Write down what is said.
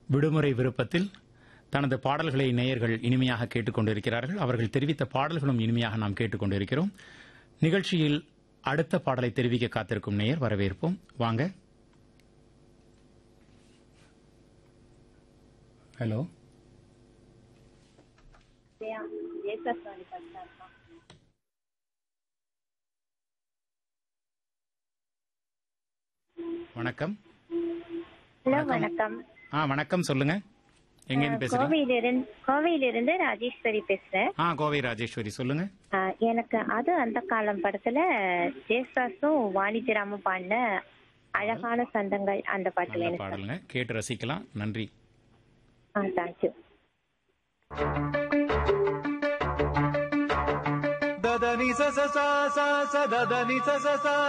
விடுமுறை விருப்பத்தில் தனது பாடல்களை நேயர்கள் இனிமையாக கேட்டுக்கொண்டிருக்கிறார்கள் அவர்கள் தெரிவித்த பாடல்களும் இனிமையாக நாம் கேட்டுக்கொண்டிருக்கிறோம் நிகழ்ச்சியில் அடுத்த பாடலை தெரிவிக்க காத்திருக்கும் நேயர் வரவேற்போம் வாங்க ஹலோ வணக்கம் ஹலோ வணக்கம் ஆ வணக்கம் சொல்லுங்க எங்கேருந்து பேசுறீங்க கோவையிலிருந்து கோவையிலிருந்து ராஜேஸ்வரி பேசுறேன் ஆ கோவை ராஜேஸ்வரி சொல்லுங்க ஆ, எனக்கு அது அந்த காலம் படத்துல ஜேசாஸும் வாணிஜராமும் பாடின அழகான சந்தங்கள் அந்த பாட்டுல நல்ல எனக்கு பாடலுங்க கேட்டு ரசிக்கலாம் நன்றி ஆ தேங்க்யூ దని స స స స స ద దని స స స